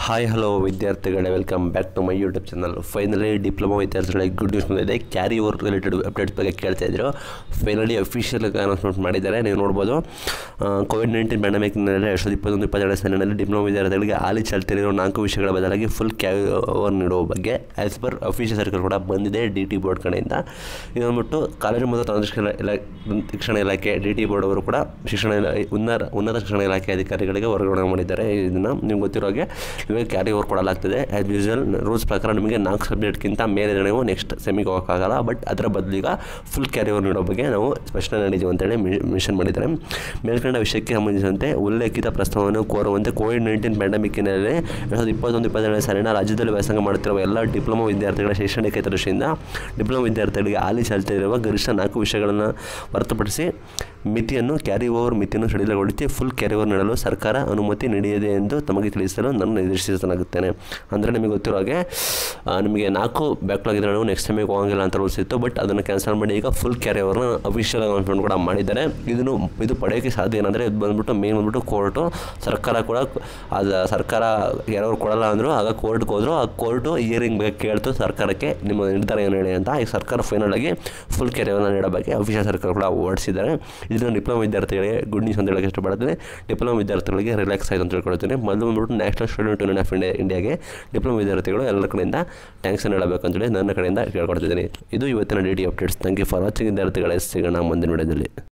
hi hello ವಿದ್ಯಾರ್ಥಿಗಳೇ welcome back to my YouTube channel finally diploma ವಿದ್ಯಾರ್ಥಿಗಳಿಗೆ good news ಬಂದಿದೆ carry over related updates ಬಗ್ಗೆ ಕೇಳ್ತಾ ಇದ್ರು ಫೈನಲಿ ಅಫಿಷಿಯಲ್ ಅನೌನ್ಸ್ಮೆಂಟ್ ಮಾಡಿದ್ದಾರೆ ನೀವು ನೋಡ್ಬೋದು ಕೋವಿಡ್ ನೈನ್ಟೀನ್ ಪ್ಯಾಂಡಮಿಕ್ನಲ್ಲಿ ಎರಡು ಸಾವಿರದ ಇಪ್ಪತ್ತೊಂದು ಇಪ್ಪತ್ತೆರಡು ಸಾಲಿನಲ್ಲಿ ಡಿಪ್ಲೊಮಾ ವಿದ್ಯಾರ್ಥಿಗಳಿಗೆ ಹಾಲಿ ಚಾಲ್ತಿಯಲ್ಲಿರೋ ನಾಲ್ಕು ವಿಷಯಗಳ ಬದಲಾಗಿ ಫುಲ್ ಕ್ಯಾರಿ ಓವರ್ ನೀಡುವ ಬಗ್ಗೆ ಆ್ಯಸ್ ಪರ್ ಅಫಿಷಿಯಲ್ ಸರ್ಕಲ್ ಕೂಡ ಬಂದಿದೆ ಡಿ ಟಿ ಬೋರ್ಡ್ ಕಡೆಯಿಂದ ಇದನ್ಬಿಟ್ಟು ಕಾಲೇಜು ಮತ್ತು ತಂತ್ರಶಿಕ್ಷಣ ಇಲಾ ಶಿಕ್ಷಣ ಇಲಾಖೆ ಡಿ ಟಿ ಬೋರ್ಡ್ ಅವರು ಕೂಡ ಶಿಕ್ಷಣ ಇಲಾ ಉನ್ನತ ಉನ್ನತ ಶಿಕ್ಷಣ ಇಲಾಖೆ ಅಧಿಕಾರಿಗಳಿಗೆ ವರ್ಗಾವಣೆ ಮಾಡಿದ್ದಾರೆ ಇದನ್ನು ನಿಮ್ಗೆ ಗೊತ್ತಿರೋ ಹಾಗೆ ನಿಮಗೆ ಕ್ಯಾರಿ ಓವರ್ ಕೊಡಲಾಗ್ತದೆ ಆ್ಯಸ್ ಯೂಶುವಲ್ ರೂಲ್ಸ್ ಪ್ರಕಾರ ನಿಮಗೆ ನಾಲ್ಕು ಸಬ್ಜೆಕ್ಟ್ಗಿಂತ ಮೇಲೆ ನೀವು ನೆಕ್ಸ್ಟ್ ಸೆಮಿಗೆ ಹೋಗೋಕ್ಕಾಗಲ್ಲ ಬಟ್ ಅದರ ಬದಲಿಗ ಫುಲ್ ಕ್ಯಾರಿ ಓವರ್ ನೀಡೋ ಬಗ್ಗೆ ನಾವು ಸ್ಪಷ್ಟನೆ ನೀಡಿದ್ದೀವಿ ಅಂತೇಳಿ ಮೆನ್ಷನ್ ಮಾಡಿದ್ದಾರೆ ಮೇಲ್ಕಂಡ ವಿಷಯಕ್ಕೆ ಸಂಬಂಧಿಸಿದಂತೆ ಉಲ್ಲೇಖಿತ ಪ್ರಸ್ತಾವವನ್ನು ಕೋರುವಂತೆ ಕೋವಿಡ್ ನೈನ್ಟೀನ್ ಪ್ಯಾಂಡಮಿಕ್ಕಿನಲ್ಲಿ ಎರಡು ಸಾವಿರದ ಇಪ್ಪತ್ತೊಂದು ಇಪ್ಪತ್ತೆರಡನೇ ಸಾಲಿನ ರಾಜ್ಯದಲ್ಲಿ ವ್ಯಾಸಂಗ ಮಾಡುತ್ತಿರುವ ಎಲ್ಲ ಡಿಪ್ಲೊಮಾ ವಿದ್ಯಾರ್ಥಿಗಳ ಶೈಕ್ಷಣಿಕ ದೃಷ್ಟಿಯಿಂದ ಡಿಪ್ಲೊಮಾ ವಿದ್ಯಾರ್ಥಿಗಳಿಗೆ ಹಾಲಿ ಚಾಲ್ತಿಯಲ್ಲಿರುವ ಗರಿಷ್ಠ ನಾಲ್ಕು ವಿಷಯಗಳನ್ನು ಹೊರತುಪಡಿಸಿ ಮಿತಿಯನ್ನು ಕ್ಯಾರಿ ಓವರ್ ಮಿತಿಯನ್ನು ಸಡಿಲಗೊಳಿಸಿ ಫುಲ್ ಕ್ಯಾರಿ ಓವರ್ ನೀಡಲು ಸರ್ಕಾರ ಅನುಮತಿ ನೀಡಿದೆ ಎಂದು ತಮಗೆ ತಿಳಿಸಲು ನಾನು ನಿರ್ದೇಶಿಸಲಾಗುತ್ತೇನೆ ಅಂದರೆ ನಿಮಗೆ ಗೊತ್ತಿರೋ ಹಾಗೆ ಆ, ನಿಮಗೆ ನಾಲ್ಕು ಬ್ಯಾಕ್ಲಾಗ್ ಇದ್ದರೆ ನೀವು ನೆಕ್ಸ್ಟ್ ಟೈಮಿಗೆ ಹೋಗಂಗಿಲ್ಲ ಅಂತ ರೂಲ್ಸ್ ಇತ್ತು ಬಟ್ ಅದನ್ನು ಕ್ಯಾನ್ಸಲ್ ಮಾಡಿ ಈಗ ಫುಲ್ ಕ್ಯಾರಿ ಓವರ್ನ ಅಫಿಷಿಯಲ್ ಅನೌನ್ಸ್ಮೆಂಟ್ ಕೂಡ ಮಾಡಿದ್ದಾರೆ ಇದನ್ನು ಇದು ಪಡೆಯೋಕ್ಕೆ ಸಾಧ್ಯ ಏನಂದರೆ ಇದು ಬಂದ್ಬಿಟ್ಟು ಮೇನ್ ಬಂದ್ಬಿಟ್ಟು ಕೋರ್ಟು ಸರ್ಕಾರ ಕೂಡ ಅದು ಸರ್ಕಾರ ಯಾರು ಕೊಡಲ್ಲ ಅಂದರು ಆಗ ಕೋರ್ಟ್ಗೆ ಹೋದ್ರು ಆ ಕೋರ್ಟು ಹಿಯರಿಂಗ್ ಬಗ್ಗೆ ಕೇಳ್ತು ಸರ್ಕಾರಕ್ಕೆ ನಿಮ್ಮ ನಿರ್ಧಾರ ಏನು ಹೇಳಿ ಅಂತ ಈಗ ಸರ್ಕಾರ ಫೈನಲ್ ಆಗಿ ಫುಲ್ ಕೆರೆಯನ್ನು ನೀಡೋ ಬಗ್ಗೆ ಅಫಿಷಿಯಲ್ ಸರ್ಕಾರ ಕೂಡ ಹೊರಡಿಸಿದ್ದಾರೆ ಇದನ್ನು ಡಿಪ್ಲೊಮಾ ವಿದ್ಯಾರ್ಥಿಗಳಿಗೆ ಗುಡ್ ನ್ಯೂಸ್ ಅಂತ ಹೇಳಕ್ಕೆ ಇಷ್ಟಪಡ್ತೀನಿ ಡಿಪ್ಲೊಮಾ ವಿದ್ಯಾರ್ಥಿಗಳಿಗೆ ರಿಲ್ಯಾಕ್ಸ್ ಆಯ್ತು ಅಂತ ಹೇಳ್ಕೊಳ್ತೀನಿ ಮೊದಲು ಬಂದ್ಬಿಟ್ಟು National Student Union of India ಇಂಡಿಯಾಗೆ ಡಿಪ್ಲೊಮಾ ವಿದ್ಯಾರ್ಥಿಗಳು ಎಲ್ಲರ ಕಡೆಯಿಂದ ಥ್ಯಾಂಕ್ಸ್ ಹೇಳಬೇಕು ಅಂತೇಳಿ ನನ್ನ ಕಡೆಯಿಂದ ಕೇಳ್ಕೊಡ್ತಿದ್ದೀನಿ ಇದು ಇವತ್ತಿನ D D updates thank you for watching ವಿದ್ಯಾರ್ಥಿಗಳೇ ಸಿಗೋಣ ಮುಂದಿನ ವಿಡಿಯೋದಲ್ಲಿ